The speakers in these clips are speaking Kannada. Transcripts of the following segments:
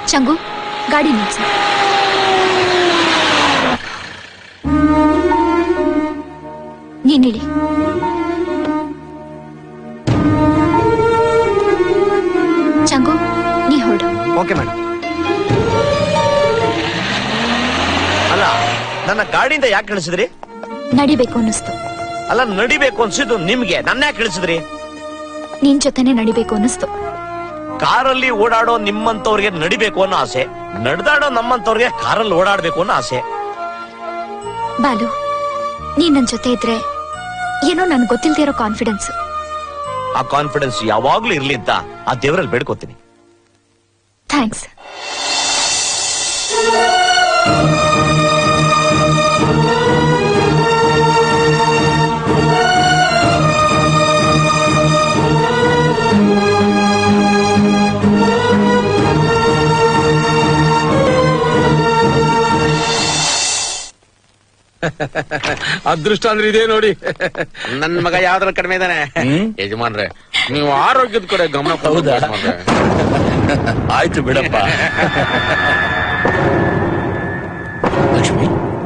ಚಂಗು ಗಾಡಿ ನಿಲ್ಸು ನೀನಿಳಿ ಚಂಗು ನೀ ಹೊರಡು ಓಕೆ ಮೇಡಮ್ ಅಲ್ಲ ನನ್ನ ಗಾಡಿಯಿಂದ ಯಾಕೆ ಇಳಿಸಿದ್ರಿ ನಡಿಬೇಕು ಅನ್ನಿಸ್ತು ಅಲ್ಲ ನಡಿಬೇಕು ಅನ್ಸಿದ್ದು ನಿಮ್ಗೆ ನನ್ನ ಯಾಕೆ ಇಳಿಸಿದ್ರಿ ನಿನ್ ಜೊತೆನೆ ನಡಿಬೇಕು ಅನ್ನಿಸ್ತು ಕಾರಲ್ಲಿ ಓಡಾಡೋ ನಿಮ್ಮಂತವ್ರಿಗೆ ನಡಿಬೇಕು ಅನ್ನೋ ಆಸೆ ನಡೆದಾಡೋ ನಮ್ಮಂತವ್ರಿಗೆ ಕಾರಲ್ಲಿ ಓಡಾಡ್ಬೇಕು ಅನ್ನೋ ಆಸೆ ಬಾಲು ನೀನ್ ನನ್ ಜೊತೆ ಇದ್ರೆ ಏನೋ ನನ್ ಗೊತ್ತಿಲ್ದೇ ಇರೋ ಕಾನ್ಫಿಡೆನ್ಸ್ ಆ ಕಾನ್ಫಿಡೆನ್ಸ್ ಯಾವಾಗ್ಲೂ ಇರ್ಲಿ ಅಂತ ಆ ದೇವರಲ್ಲಿ ಬೇಡ್ಕೋತೀನಿ ಥ್ಯಾಂಕ್ಸ್ ಅದೃಷ್ಟ ಅಂದ್ರೆ ಇದೇ ನೋಡಿ ನನ್ ಮಗ ಯಾವ್ದ್ರ ಕಡಿಮೆ ಇದಾನೆ ಯಜಮಾನ್ರೆ ನೀವು ಆರೋಗ್ಯದ ಕಡೆ ಗಮನ ಕೊಡ್ಬೇಕು ಯಜಮಾನ್ರೆ. ಆಯ್ತು ಬಿಡಪ್ಪ ಲಕ್ಷ್ಮಿ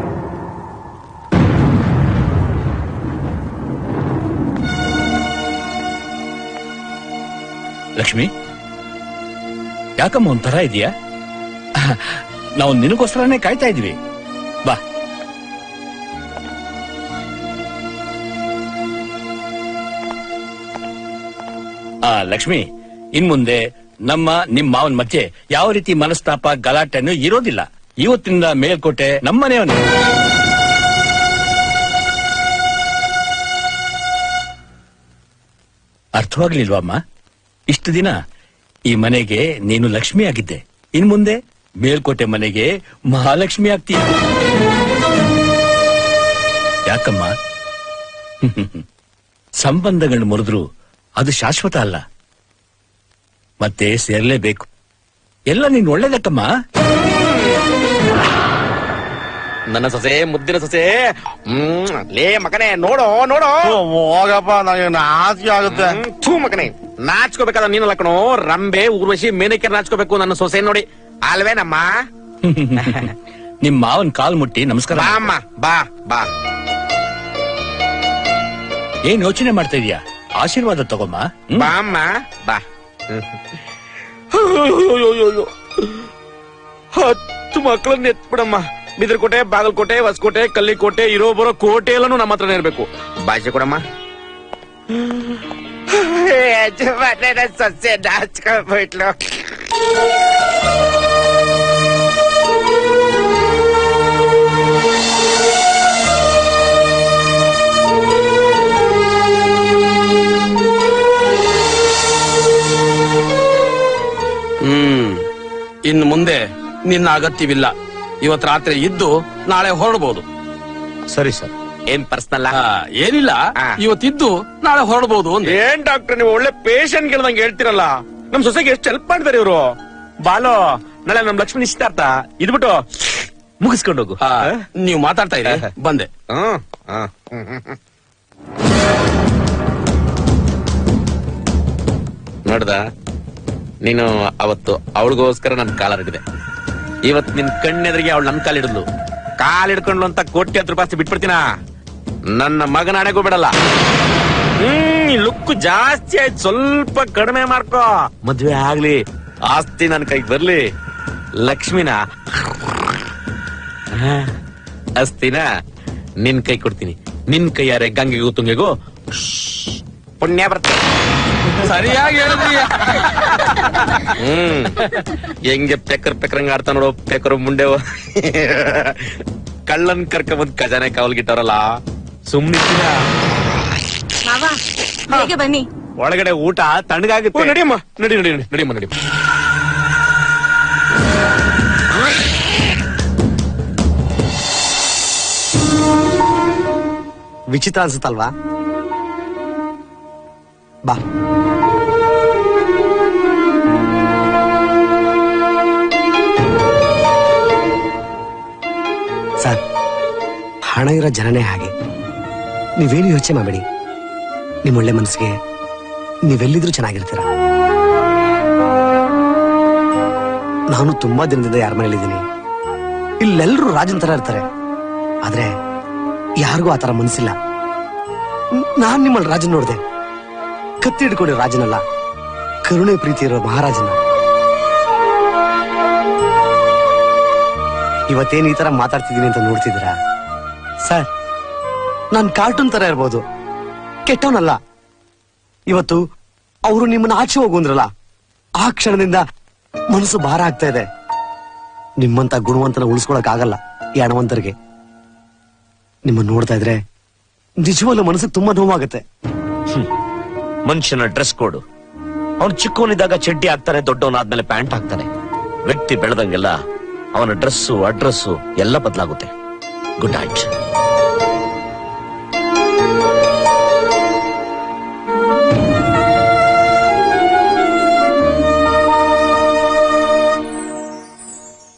ಲಕ್ಷ್ಮಿ ಯಾಕಮ್ಮ ಒಂಥರ ಇದೆಯಾ ನಾವು ನಿನಗೋಸ್ಕರನೇ ಕಾಯ್ತಾ ಇದೀವಿ ಬಾ ಆ ಲಕ್ಷ್ಮಿ ಇನ್ ಮುಂದೆ ನಮ್ಮ ನಿಮ್ ಮಾವನ್ ಮಧ್ಯೆ ಯಾವ ರೀತಿ ಮನಸ್ತಾಪ ಗಲಾಟೆನು ಇರೋದಿಲ್ಲ ಇವತ್ತಿನಿಂದ ಮೇಲ್ಕೋಟೆ ನಮ್ಮನೆಯವನು ಅರ್ಥವಾಗ್ಲಿಲ್ವಮ್ಮ ಇಷ್ಟು ದಿನ ಈ ಮನೆಗೆ ನೀನು ಲಕ್ಷ್ಮಿ ಆಗಿದ್ದೆ ಇನ್ ಮುಂದೆ ಮೇಲ್ಕೋಟೆ ಮನೆಗೆ ಮಹಾಲಕ್ಷ್ಮಿ ಆಗ್ತೀಯ ಯಾಕಮ್ಮ ಸಂಬಂಧಗಳು ಮುರಿದ್ರು ಅದು ಶಾಶ್ವತ ಅಲ್ಲ ಮತ್ತೆ ಸೇರ್ಲೇಬೇಕು ಎಲ್ಲ ನೀನ್ ಒಳ್ಳೇದಕ್ಕಮ್ಮ ನನ್ನ ಸೊಸೆ ಮುದ್ದಿನ ಸೊಸೆ ಹ್ಮ್ ಲೇ ಮಗನೇ ನೋಡೋ ನೋಡೋ ಹೋಗಪ್ಪ ನನಗೆ ನಾಚಿಕೆ ಆಗುತ್ತೆ ಹ್ಮ್, ಥೂ ಮಗನೇ ನಾಚ್ಕೋಬೇಕಾದ ನೀನು ಲಕ್ಕಣೋ ರಂಬೆ ಊರ್ವಶಿ ಮೇನಕೆ ನಾಚ್ಕೋಬೇಕು ನನ್ನ ಸೊಸೆ ನೋಡಿ ಅಲ್ವೇನಮ್ಮ ನಿಮ್ ಮಾವನ್ ಕಾಲ್ ಮುಟ್ಟಿ ನಮಸ್ಕಾರ ಬಾ ಅಮ್ಮ ಬಾ ಬಾ ಏನ್ ಯೋಚನೆ ಮಾಡ್ತಾ ಇದೀಯಾ ಆಶೀರ್ವಾದ ತಗೊಮ್ಮ ಹ್ಮ್? ಬಾ ಅಮ್ಮ ಬಾ ಹತ್ತು ಮಕ್ಕಳನ್ನ ಎತ್ಬಿಡಮ್ಮ ಬಿದ್ರಕೋಟೆ ಬಾಗಲಕೋಟೆ ಹೊಸಕೋಟೆ ಕಲ್ಲಿಕೋಟೆ ಇರೋ ಬರೋ ಕೋಟೆ ಎಲ್ಲಾನು ನಮ್ಮ ಹತ್ರನೇ ಇರ್ಬೇಕು ಭಾಷೆ ಕೊಡಮ್ಮ ಯಜಮಾನನ ಸಸ್ಯ ನಾಚ್ಕೊಂಡ್ಬಿಟ್ಲು ಹ್ಮ್ ಇನ್ನು ಮುಂದೆ ನಿನ್ನ ಅಗತ್ಯವಿಲ್ಲ ಇವತ್ ರಾತ್ರಿ ಇದ್ದು ನಾಳೆ ಹೊರಡಬಹುದು ಸರಿ ಸರ್ ಏನ್ ಪರ್ಸನಲ್ ಏನಿಲ್ಲ ಆ. ಇವತ್ತಿದ್ದು ನಾಳೆ ಹೊರಡಬಹುದು ಅಂದೆ ಏನ್ ಡಾಕ್ಟರ್ ನೀವು ಒಳ್ಳೆ ಪೇಷಂಟ್ ಕೇಳ್ದಂಗೆ ಹೇಳ್ತಿರಲ್ಲ ನಮ್ ಸೊಸೆಗೆ ಎಷ್ಟು ಹೆಲ್ಪ್ ಮಾಡ್ತಾರೆ ಇವರು ಬಾಲೋ ನಾಳೆ ನಮ್ ಲಕ್ಷ್ಮಿ ನಿಶ್ಚಿತಾರ್ಥ ಇದ್ಬಿಟ್ಟು ಮುಗಿಸ್ಕೊಂಡು ಹೋಗು ಆ, ನೀವು ಮಾತಾಡ್ತಾ ಇರಿ ಬಂದೆ ಹ್ಮ್, ಹ್ಮ್, ಹ್ಮ್, ಹ್ಮ್, ಹ್ಮ್. ನೋಡ್ದ ನೀನು ಅವತ್ತು ಅವಳಿಗೋಸ್ಕರ ನನ್ ಕಾಲ ಹಿಡಿದೆ ಇವತ್ ನಿನ್ ಕಣ್ಣೆದ್ರಿಗೆ ಅವಳು ನನ್ ಕಾಲ್ ಹಿಡಿದ್ಲು ಕಾಲ್ ಹಿಡ್ಕೊಂಡ್ಲು ಅಂತ ಕೋಟಿ ಹತ್ತು ರೂಪಾಯಿ ಬಿಟ್ಬಿಡ್ತೀನ ನನ್ನ ಮಗನ ಹಣೆಗೂ ಬಿಡಲ್ಲ ಹ್ಮ್ ಲುಕ್ ಜಾಸ್ತಿ ಆಯ್ತು ಸ್ವಲ್ಪ ಕಡಿಮೆ ಮಾಡ್ಕೋ ಮದ್ವೆ ಆಗ್ಲಿ ಆಸ್ತಿ ನನ್ ಕೈಗೆ ಬರ್ಲಿ ಲಕ್ಷ್ಮಿನ ಆ, ಅಸ್ತಿನ ನಿನ್ ಕೈ ಕೊಡ್ತೀನಿ ನಿನ್ ಕೈಯಾರೆ ಗಂಗೆಗೂ ತುಂಗೆಗೂ ಶ್ಶ್, ಪುಣ್ಯ ಬರ್ತದೆ ಸರಿಯಾಗಿ ಹೇಳಿದ್ರಿ ಹ್ಮ್ ಹೆಂಗೆ ಪೆಕ್ಕರ್ ಪೆಕ್ಕರಂಗ ಆಡ್ತಾ ನೋಡು ಪೆಕ್ಕರು ಮುಂಡೆ ಕಳ್ಳನ್ ಕರ್ಕ ಬಂದ್ ಖಜಾನೆ ಕಾವಲ್ಗಿಟ್ಟಾರಲ್ಲ ಸುಮ್ನೆ ಮಾವ ಬೇಗ ಬನ್ನಿ ಒಳಗಡೆ ಊಟ ತಣ್ಣಗಾಗುತ್ತೆ ನಡಿಯಮ್ಮ ನಡಿ ನಡಿ ನಡಿ ನಡಿಯಮ್ಮ ನಡಿಯಮ್ಮ ವಿಚಿತ್ರ ಅನ್ಸುತ್ತಲ್ವಾ ಬಾ ಸರ್ ಹಣ ಇರೋ ಜನನೇ ಹಾಗೆ ನೀವೇನು ಯೋಚನೆ ಮಾಡಬೇಡಿ ನಿಮ್ಮ ಒಳ್ಳೆ ಮನಸ್ಸಿಗೆ ನೀವೆಲ್ಲಿದ್ರೂ ಚೆನ್ನಾಗಿರ್ತೀರ ನಾನು ತುಂಬಾ ದಿನದಿಂದ ಯಾರ ಮನೇಲಿದ್ದೀನಿ ಇಲ್ಲೆಲ್ಲರೂ ರಾಜನ್ ತರ ಇರ್ತಾರೆ ಆದ್ರೆ ಯಾರಿಗೂ ಆತರ ಮನ್ಸಿಲ್ಲ ನ್- ನಾನ್ ನಿಮ್ಮಲ್ಲಿ ರಾಜನ್ ನೋಡ್ದೆ ಕತ್ತಿ ಹಿಡ್ಕೊಂಡಿರೋ ರಾಜನಲ್ಲ ಕರುಣೆ ಪ್ರೀತಿ ಇರೋ ಮಹಾರಾಜನ ಇವತ್ತೇನ್ ಈ ತರ ಮಾತಾಡ್ತಿದ್ದೀನಿ ಅಂತ ನೋಡ್ತಿದ್ದೀರಾ ಸರ್ ನಾನ್ ಕಾರ್ಟೂನ್ ತರ ಇರ್ಬೋದು ಕೆಟ್ಟವನಲ್ಲ ಇವತ್ತು ಅವರು ನಿಮ್ಮನ್ನ ಆಚೆ ಹೋಗು ಅಂದ್ರಲ್ಲ ಆ ಕ್ಷಣದಿಂದ ಮನಸ್ಸು ಭಾರ ಆಗ್ತಾ ಇದೆ ನಿಮ್ಮಂತ ಗುಣವಂತನ ಉಳಿಸ್ಕೊಳಕ್ ಆಗಲ್ಲ ಈ ಹಣವಂತರಿಗೆ ನಿಮ್ಮನ್ನ ನೋಡ್ತಾ ಇದ್ರೆ ನಿಜವಲ್ಲ ಮನಸ್ಸಿಗೆ ತುಂಬಾ ನೋವಾಗುತ್ತೆ ಮನುಷ್ಯನ ಡ್ರೆಸ್ ಕೋಡ್ ಅವನು ಚಿಕ್ಕವನಿದ್ದಾಗ ಚಡ್ಡಿ ಹಾಕ್ತಾನೆ ದೊಡ್ಡವನಾದ್ಮೇಲೆ ಪ್ಯಾಂಟ್ ಹಾಕ್ತಾನೆ ವ್ಯಕ್ತಿ ಬೆಳೆದಂಗೆಲ್ಲ ಅವನ ಡ್ರೆಸ್ಸು ಅಡ್ರೆಸ್ಸು ಎಲ್ಲ ಬದಲಾಗುತ್ತೆ ಗುಡ್ ನೈಟ್